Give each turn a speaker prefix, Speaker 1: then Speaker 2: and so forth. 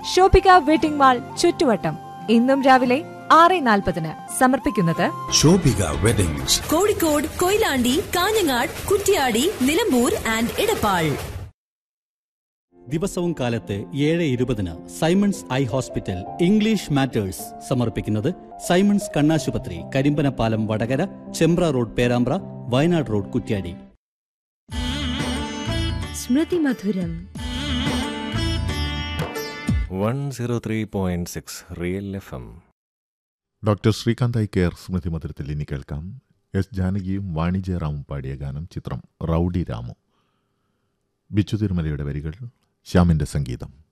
Speaker 1: Shoppika wedding mall ചുറ്റുവട്ടം ഇന്നും രാവിലെ ആറ് നാൽപ്പതിന് സമർപ്പിക്കുന്നത്
Speaker 2: ശോഭിക വെഡിങ്സ്
Speaker 3: കോഴിക്കോട് കൊയിലാണ്ടി കാഞ്ഞങ്ങാട് കുറ്റ്യാടി നിലമ്പൂർ ആൻഡ് ഇടപ്പാൾ
Speaker 4: ദിവസവും കാലത്ത് ഏഴ് ഇരുപതിന് Simons eye hospital English matters സമർപ്പിക്കുന്നത് സൈമൺസ് കണ്ണാശുപത്രി Karimbanapalam Vadakara Chembra road Perambra Wayanad road Kuttiadi
Speaker 5: Smrithi Madhuram
Speaker 6: one zero three point six real F M
Speaker 7: doctor Srikanth eye care Smrithi മധുരത്തിൽ ഇനി കേൾക്കാം എസ് ജാനകിയും വാണിജ്യറാമും പാടിയ ഗാനം ചിത്രം റൌഡി രാമു ബിച്ചു തിരുമലയുടെ വരികൾ ശ്യാമിന്റെ സംഗീതം